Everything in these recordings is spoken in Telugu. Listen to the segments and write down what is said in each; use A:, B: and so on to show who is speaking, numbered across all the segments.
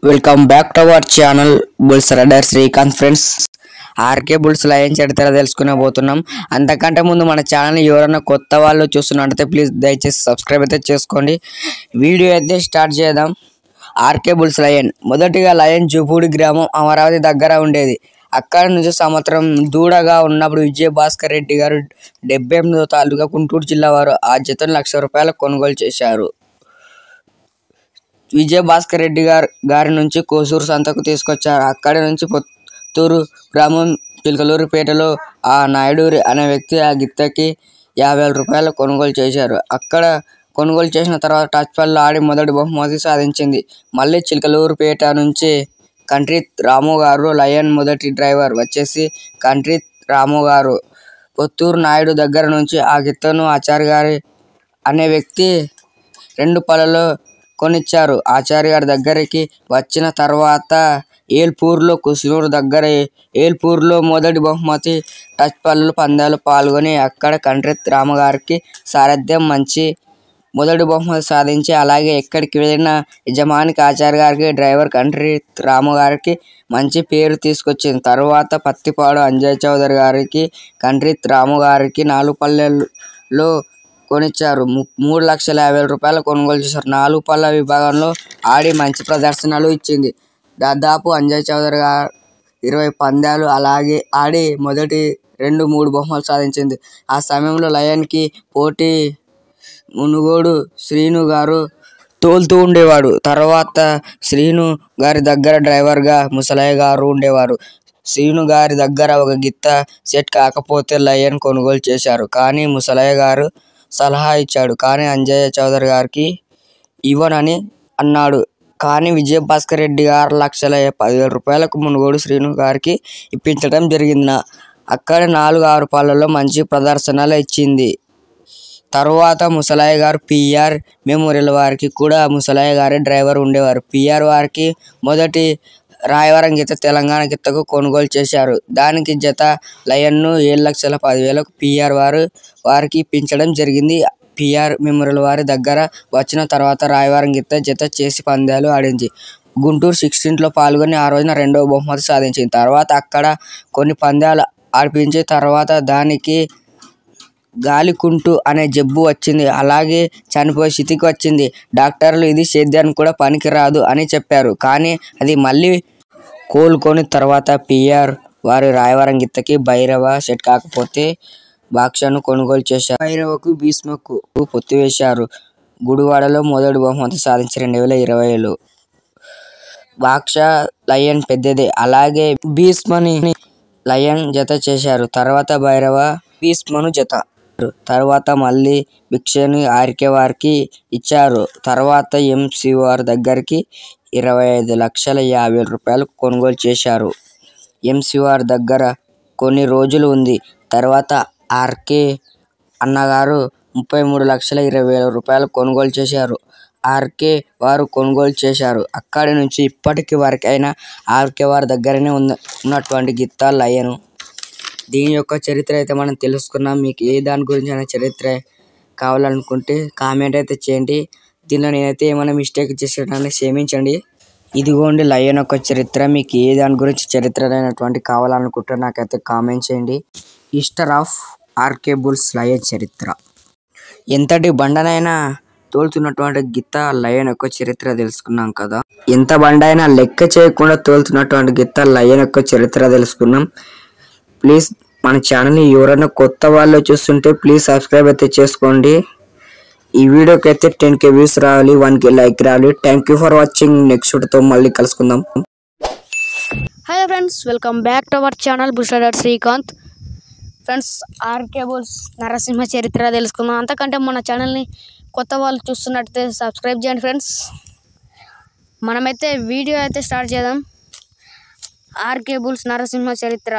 A: welcome back to our channel bulls rider Srikanth friends RK bulls lion చరిత్ర తెలుసుకునే పోతున్నాం అంతకంటే ముందు మన ఛానల్ ఎవరైనా కొత్త వాళ్ళు చూస్తున్నట్టయితే ప్లీజ్ దయచేసి సబ్స్క్రైబ్ అయితే చేసుకోండి వీడియో అయితే స్టార్ట్ చేద్దాం ఆర్కే బుల్స్ లయన్ మొదటిగా లయన్ జూపూడి గ్రామం అమరావతి దగ్గర ఉండేది అక్కడ నుంచి సంవత్సరం దూడగా ఉన్నప్పుడు విజయ భాస్కర్ రెడ్డి గారు డెబ్బై ఎనిమిదో తాలూకా గుంటూరు జిల్లా వారు ఆ జతను లక్ష రూపాయలకు కొనుగోలు చేశారు విజయ భాస్కర్ రెడ్డి గారు గారి నుంచి కోసూరు సంతకు తీసుకొచ్చారు అక్కడి నుంచి పుత్తూరు గ్రామం చిలకలూరుపేటలో ఆ నాయుడూరి అనే వ్యక్తి ఆ గిత్తకి యాభై వేల రూపాయలు కొనుగోలు చేశారు అక్కడ కొనుగోలు చేసిన తర్వాత టచ్ పళ్ళు ఆడి మొదటి బహుమతి సాధించింది మళ్ళీ చిలకలూరుపేట నుంచి కంట్రీ రాము గారు లయన్ మొదటి డ్రైవర్ వచ్చేసి కంట్రీ రాము గారు పుత్తూరు నాయుడు దగ్గర నుంచి ఆ గిత్తను ఆచార్య గారి అనే వ్యక్తి రెండు పళ్ళలో కొనిచ్చారు ఆచార్య గారి దగ్గరికి వచ్చిన తర్వాత ఏల్పూర్లో కుసునూరు దగ్గర ఏల్పూర్లో మొదటి బహుమతి టచ్ పళ్ళు పందాలు పాల్గొని అక్కడ కంట్రీ రామగారికి సారథ్యం మంచి మొదటి బహుమతి సాధించి అలాగే ఎక్కడికి వెళ్ళిన యజమానికి ఆచార్య గారికి డ్రైవర్ కంట్రీ రాము గారికి మంచి పేరు తీసుకొచ్చింది తర్వాత పత్తిపాడు అంజయ్ చౌదరి గారికి కంట్రీ రాము గారికి నాలుగు పల్లెల్లో కొనిచ్చారు ము- మూడు లక్షల యాభై వేల రూపాయలు కొనుగోలు చేశారు నాలుగు పళ్ళ విభాగంలో ఆడి మంచి ప్రదర్శనలు ఇచ్చింది దాదాపు అంజయ్ చౌదరి గారు ఇరవై పందాలు అలాగే ఆడి మొదటి రెండు మూడు బహుమతులు సాధించింది ఆ సమయంలో లయన్కి పోటీ మునుగోడు శ్రీను గారు తోలుతూ ఉండేవాడు తర్వాత శ్రీను గారి దగ్గర డ్రైవర్గా ముసలయ్య గారు ఉండేవారు శ్రీను గారి దగ్గర ఒక గిత్త సెట్ కాకపోతే లయన్ కొనుగోలు చేశారు కానీ ముసలయ్య గారు సలహా ఇచ్చాడు కానీ అంజయ్య చౌదరి గారికి ఇవ్వనని అన్నాడు కానీ విజయ భాస్కర్ రెడ్డి గారు లక్షల పదివేల రూపాయలకు మునుగోడు శ్రీను గారికి ఇప్పించడం జరిగింది నా- అక్కడ నాలుగు ఆరు పాలలో మంచి ప్రదర్శనలు ఇచ్చింది తరువాత ముసలయ్య గారు పిఆర్ మెమోరియల్ వారికి కూడా ముసలయ్య గారి డ్రైవర్ ఉండేవారు పిఆర్ వారికి మొదటి రాయవరం గీత తెలంగాణ గీతకు కొనుగోలు చేశారు దానికి జత లయన్ను ఏడు లక్షల పదివేలకు పిఆర్ వారు వారికి ఇప్పించడం జరిగింది పిఆర్ మెమోరియల్ వారి దగ్గర వచ్చిన తర్వాత రాయవరం గీత జత చేసి పందాలు ఆడింది గుంటూరు సిక్స్టీన్లో పాల్గొని ఆ రోజున రెండవ బహుమతి సాధించింది తర్వాత అక్కడ కొన్ని పందాలు ఆడిపించి తర్వాత దానికి గాలికుంటు అనే జబ్బు వచ్చింది అలాగే చనిపోయే స్థితికి వచ్చింది డాక్టర్లు ఇది సేద్యానికి కూడా పనికిరాదు అని చెప్పారు కానీ అది మళ్ళీ కోలుకొని తర్వాత పిఆర్ వారి రాయవరం గిత్తకి భైరవ సెట్ కాకపోతే బాక్షను కొనుగోలు చేశారు భైరవకు భీష్మకు పొత్తు వేశారు గుడివాడలో మొదటి బహుమతి సాధించి రెండు వేల ఇరవైలో బాక్ష లయన్ పెద్దదే అలాగే భీష్మని లయన్ జత చేశారు తర్వాత భైరవ భీష్మను జత తర్వాత మళ్ళీ భిక్షని ఆర్కే వారికి ఇచ్చారు తర్వాత ఎంసీఆర్ దగ్గరికి ఇరవై ఐదు లక్షల యాభై వేల రూపాయలు కొనుగోలు చేశారు ఎంసీఆర్ దగ్గర కొన్ని రోజులు ఉంది తర్వాత ఆర్కే అన్నగారు ముప్పై మూడు లక్షల ఇరవై వేల రూపాయలు కొనుగోలు చేశారు ఆర్కే వారు కొనుగోలు చేశారు అక్కడి నుంచి ఇప్పటికి వరకైనా ఆర్కే వారి దగ్గరనే ఉన్న ఉన్నటువంటి గిత్తా లయను దీని యొక్క చరిత్ర అయితే మనం తెలుసుకున్నాం మీకు ఏ దాని గురించి అయినా చరిత్ర కావాలనుకుంటే కామెంట్ అయితే చేయండి దీనిలో నేనైతే ఏమైనా మిస్టేక్ చేసేటాన్ని క్షమించండి ఇదిగోండి లయన్ యొక్క చరిత్ర మీకు ఏ దాని గురించి చరిత్ర అయినటువంటి కావాలనుకుంటే నాకైతే కామెంట్ చేయండి history of RK bulls lion చరిత్ర ఎంతటి బండనైనా తోలుతున్నటువంటి గిత్త లయన్ యొక్క చరిత్ర తెలుసుకున్నాం కదా ఎంత బండైనా లెక్క చేయకుండా తోలుతున్నటువంటి గిత్త లయన్ యొక్క చరిత్ర తెలుసుకున్నాం ప్లీజ్ మన ఛానల్ని ఎవరైనా కొత్త వాళ్ళు చూస్తుంటే ప్లీజ్ సబ్స్క్రైబ్ అయితే చేసుకోండి ఈ వీడియోకి అయితే టెన్ కే వ్యూస్ రావాలి వన్ కే లైక్ రావాలి thank you for watching next తో మళ్ళీ కలుసుకుందాం
B: hi friends welcome back to our channel బుషడర్ శ్రీకాంత్ ఫ్రెండ్స్ ఆర్కేబుల్స్ నరసింహ చరిత్ర తెలుసుకుందాం అంతకంటే మన ఛానల్ని కొత్త వాళ్ళు చూస్తున్నట్టయితే సబ్స్క్రైబ్ చేయండి ఫ్రెండ్స్ మనమైతే వీడియో అయితే స్టార్ట్ చేద్దాం ఆర్కేబుల్స్ నరసింహ చరిత్ర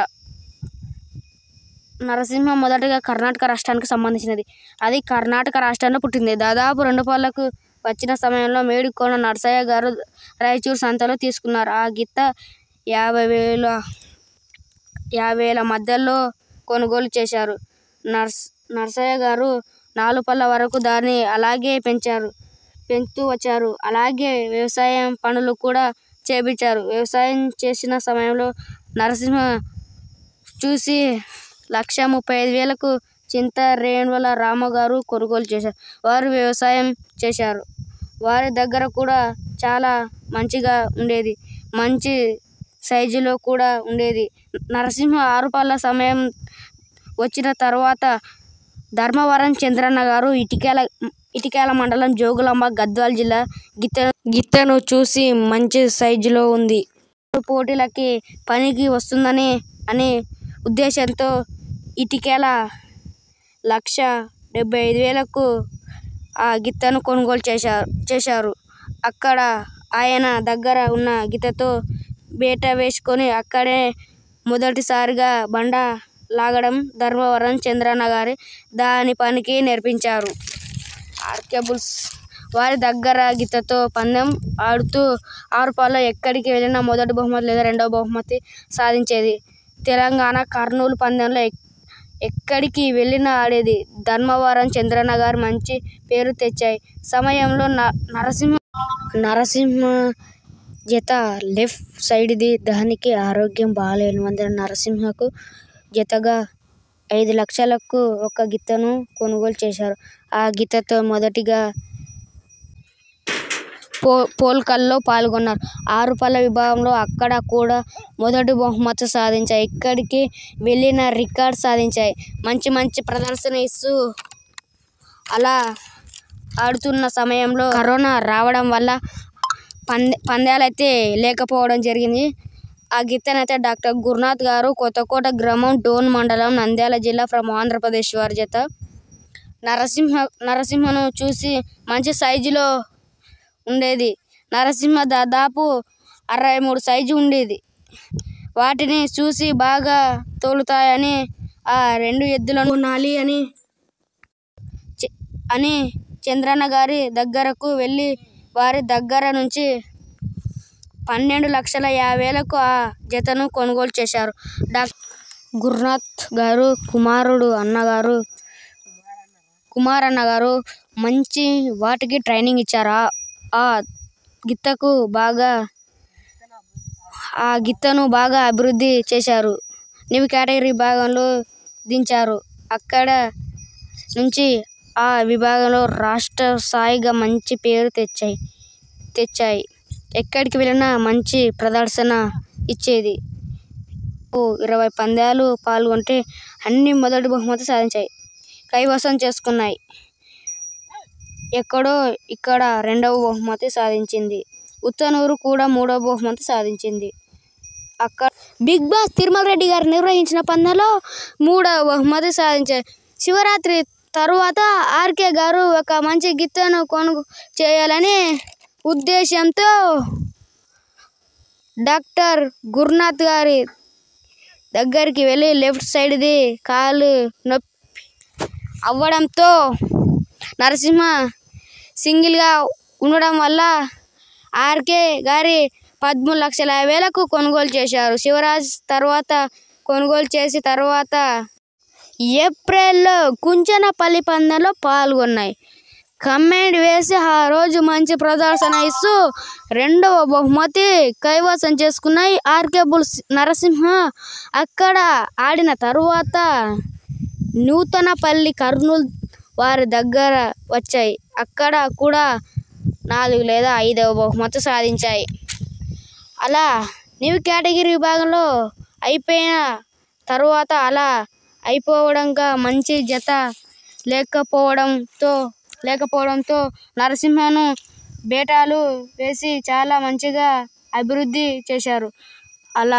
B: నరసింహ మొదటగా కర్ణాటక రాష్ట్రానికి సంబంధించినది అది కర్ణాటక రాష్ట్రంలో పుట్టింది దాదాపు రెండు పాలకు వచ్చిన సమయంలో మేడికోన నరసయ్య గారు రాయచూరు సంతలో తీసుకున్నారు ఆ గిత్త యాభై వేల యాభై వేల మధ్యలో కొనుగోలు చేశారు నర్స్ నరసయ్య గారు నాలుగు పళ్ళ వరకు దాన్ని అలాగే పెంచారు పెంచుతూ వచ్చారు అలాగే వ్యవసాయం పనులు కూడా చేపించారు వ్యవసాయం చేసిన సమయంలో నరసింహ చూసి లక్ష ముప్పై ఐదు వేలకు చింత రేణువల రామగారు కొనుగోలు చేశారు వారు వ్యవసాయం చేశారు వారి దగ్గర కూడా చాలా మంచిగా ఉండేది మంచి సైజులో కూడా ఉండేది నరసింహ ఆరుపాల సమయం వచ్చిన తర్వాత ధర్మవరం చంద్రన్న గారు ఇటికేల ఇటికేల మండలం జోగులాంబ గద్వాల జిల్లా గిత్త గిత్తను చూసి మంచి సైజులో ఉంది పోటీలకి పనికి వస్తుందని అనే ఉద్దేశంతో ఇటికేల లక్ష డెబ్బై ఐదు వేలకు ఆ గిత్తను కొనుగోలు చేశారు చేశారు అక్కడ ఆయన దగ్గర ఉన్న గిత్తతో బేట వేసుకొని అక్కడే మొదటిసారిగా బండ లాగడం ధర్మవరం చంద్రన్న గారి దాని పనికి నేర్పించారు ఆర్కే బుల్స్ వారి దగ్గర గీతతో పందెం ఆడుతూ ఆరు పాల్లో ఎక్కడికి వెళ్ళినా మొదటి బహుమతి లేదా రెండవ బహుమతి సాధించేది తెలంగాణ కర్నూలు పందెంలో ఎక్- ఎక్కడికి వెళ్ళినా ఆడేది ధర్మవరం చంద్రన్న గారు మంచి పేరు తెచ్చాయి సమయంలో న నరసింహ నరసింహ జత లెఫ్ట్ సైడ్ది దానికి ఆరోగ్యం బాగాలేనందున నరసింహకు జతగా ఐదు లక్షలకు ఒక గిత్తను కొనుగోలు చేశారు ఆ గిత్తతో మొదటిగా పో పోల్కల్లో పాల్గొన్నారు ఆరు పళ్ళ విభాగంలో అక్కడ కూడా మొదటి బహుమతి సాధించాయి ఇక్కడికి వెళ్ళిన రికార్డ్ సాధించాయి మంచి మంచి ప్రదర్శన ఇస్తూ అలా ఆడుతున్న సమయంలో కరోనా రావడం వల్ల పందె పందాలైతే లేకపోవడం జరిగింది ఆ గిత్తనైతే డాక్టర్ గురునాథ్ గారు కొత్తకోట గ్రామం డోన్ మండలం నంద్యాల జిల్లా ఫ్రమ్ ఆంధ్రప్రదేశ్ వారి జత నరసింహ నరసింహను చూసి మంచి సైజులో ఉండేది నరసింహ దాదాపు అరవై మూడు సైజు ఉండేది వాటిని చూసి బాగా తోలుతాయని ఆ రెండు ఎద్దులను కొనాలి అని చె- అని చంద్రన్న గారి దగ్గరకు వెళ్ళి వారి దగ్గర నుంచి పన్నెండు లక్షల యాభై వేలకు ఆ జతను కొనుగోలు చేశారు డాక్టర్ గురునాథ్ గారు కుమారుడు అన్నగారు కుమారన్న గారు మంచి వాటికి ట్రైనింగ్ ఇచ్చారు ఆ- ఆ గిత్తకు బాగా ఆ గిత్తను బాగా అభివృద్ధి చేశారు నీవు కేటగిరీ విభాగంలో దించారు అక్కడ నుంచి ఆ విభాగంలో రాష్ట్ర స్థాయిగా మంచి పేరు తెచ్చాయి తెచ్చాయి ఎక్కడికి వెళ్ళినా మంచి ప్రదర్శన ఇచ్చేది ఓ ఇరవై పందాలు పాల్గొంటే అన్ని మొదటి బహుమతి సాధించాయి కైవసం చేసుకున్నాయి ఎక్కడో ఇక్కడ రెండవ బహుమతి సాధించింది ఉత్తనూరు కూడా మూడవ బహుమతి సాధించింది అక్కడ బిగ్ బాస్ తిరుమల రెడ్డి గారు నిర్వహించిన పందెంలో మూడవ బహుమతి సాధించారు శివరాత్రి తరువాత ఆర్కే గారు ఒక మంచి గిత్తను కొనుగో చేయాలని ఉద్దేశంతో డాక్టర్ గురునాథ్ గారి దగ్గరికి వెళ్ళి లెఫ్ట్ సైడ్ది కాలు నొప్పి అవ్వడంతో నరసింహ సింగిల్గా ఉండడం వల్ల ఆర్కే గారి పదమూడు లక్షల యాభై వేలకు కొనుగోలు చేశారు శివరాజ్ తర్వాత కొనుగోలు చేసి తర్వాత ఏప్రిల్లో కుంచనపల్లి పందెంలో పాల్గొన్నాయి కమెంట్ వేసి ఆ రోజు మంచి ప్రదర్శన ఇస్తూ రెండవ బహుమతి కైవసం చేసుకున్నాయి ఆర్కే బుల్స్ నరసింహ అక్కడ ఆడిన తరువాత నూతనపల్లి కర్నూలు వారి దగ్గర వచ్చాయి అక్కడ కూడా నాలుగు లేదా ఐదవ బహుమతి సాధించాయి అలా నీవు కేటగిరీ విభాగంలో అయిపోయిన తరువాత అలా అయిపోవడంగా మంచి జత లేకపోవడంతో లేకపోవడంతో నరసింహను బేటాలు వేసి చాలా మంచిగా అభివృద్ధి చేశారు అలా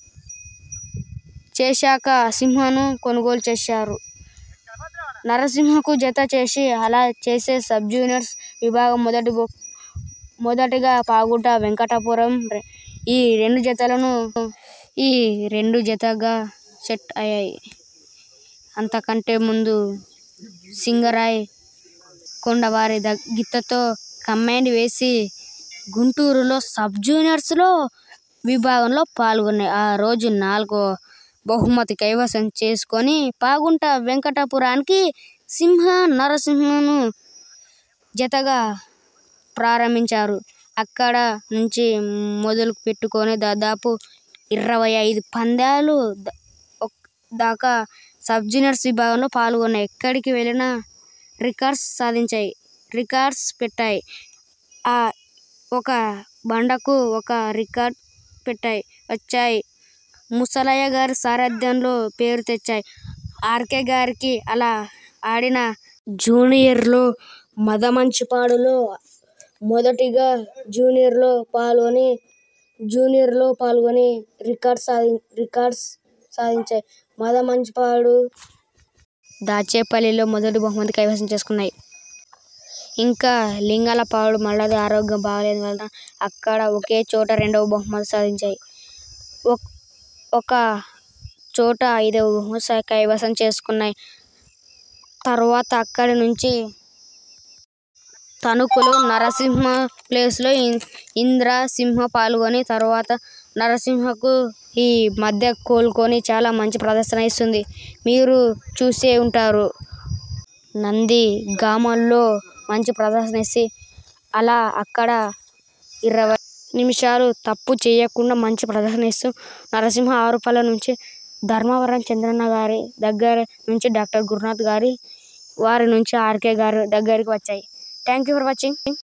B: చేశాక సింహను కొనుగోలు చేశారు నరసింహకు జత చేసి అలా చేసే సబ్ జూనియర్స్ విభాగం మొదటి బొ- మొదటిగా పాగుట వెంకటాపురం రె- ఈ రెండు జతలను ఈ రెండు జతగా సెట్ అయ్యాయి అంతకంటే ముందు సింగరాయ్ కొండవారి దగ్ గిత్తతో కమాండ్ వేసి గుంటూరులో సబ్ జూనియర్స్లో విభాగంలో పాల్గొన్నాయి ఆ రోజు నాలుగో బహుమతి కైవసం చేసుకొని పాగుంట వెంకటాపురానికి సింహ నరసింహను జతగా ప్రారంభించారు అక్కడ నుంచి మొదలు పెట్టుకొని దాదాపు ఇరవై ఐదు పందాలు ద- ఒక్- దాకా సబ్ జూనియర్స్ విభాగంలో పాల్గొన్నాయి ఎక్కడికి వెళ్ళినా రికార్డ్స్ సాధించాయి రికార్డ్స్ పెట్టాయి ఆ ఒక బండకు ఒక రికార్డ్ పెట్టాయి వచ్చాయి ముసలయ్య గారి సారథ్యంలో పేరు తెచ్చాయి ఆర్కే గారికి అలా ఆడిన జూనియర్లో మదమంచిపాడులో మొదటిగా జూనియర్లో పాల్గొని జూనియర్లో పాల్గొని రికార్డ్స్ సాధి రికార్డ్స్ సాధించాయి మదమంచిపాడు దాచేపల్లిలో మొదటి బహుమతి కైవసం చేసుకున్నాయి ఇంకా లింగాలపాడు మళ్ళీ ఆరోగ్యం బాగలేదు వలన అక్కడ ఒకే చోట రెండవ బహుమతి సాధించాయి ఒక్- ఒక చోట ఐదవ బహుమతి సా- కైవసం చేసుకున్నాయి తర్వాత అక్కడి నుంచి తణుకులో నరసింహ ప్లేస్లో ఇం- ఇంద్ర సింహ పాల్గొని తర్వాత నరసింహకు ఈ మధ్య కోలుకొని చాలా మంచి ప్రదర్శన ఇస్తుంది మీరు చూసే ఉంటారు నంది గామల్లో మంచి ప్రదర్శన ఇచ్చి అలా అక్కడ ఇరవై నిమిషాలు తప్పు చేయకుండా మంచి ప్రదర్శన ఇస్తూ నరసింహ ఆరుపల్ల నుంచి ధర్మవరం చంద్రన్న గారి దగ్గర నుంచి డాక్టర్ గురునాథ్ గారి వారి నుంచి ఆర్కే గారి దగ్గరికి వచ్చాయి థ్యాంక్ యూ ఫర్ వాచింగ్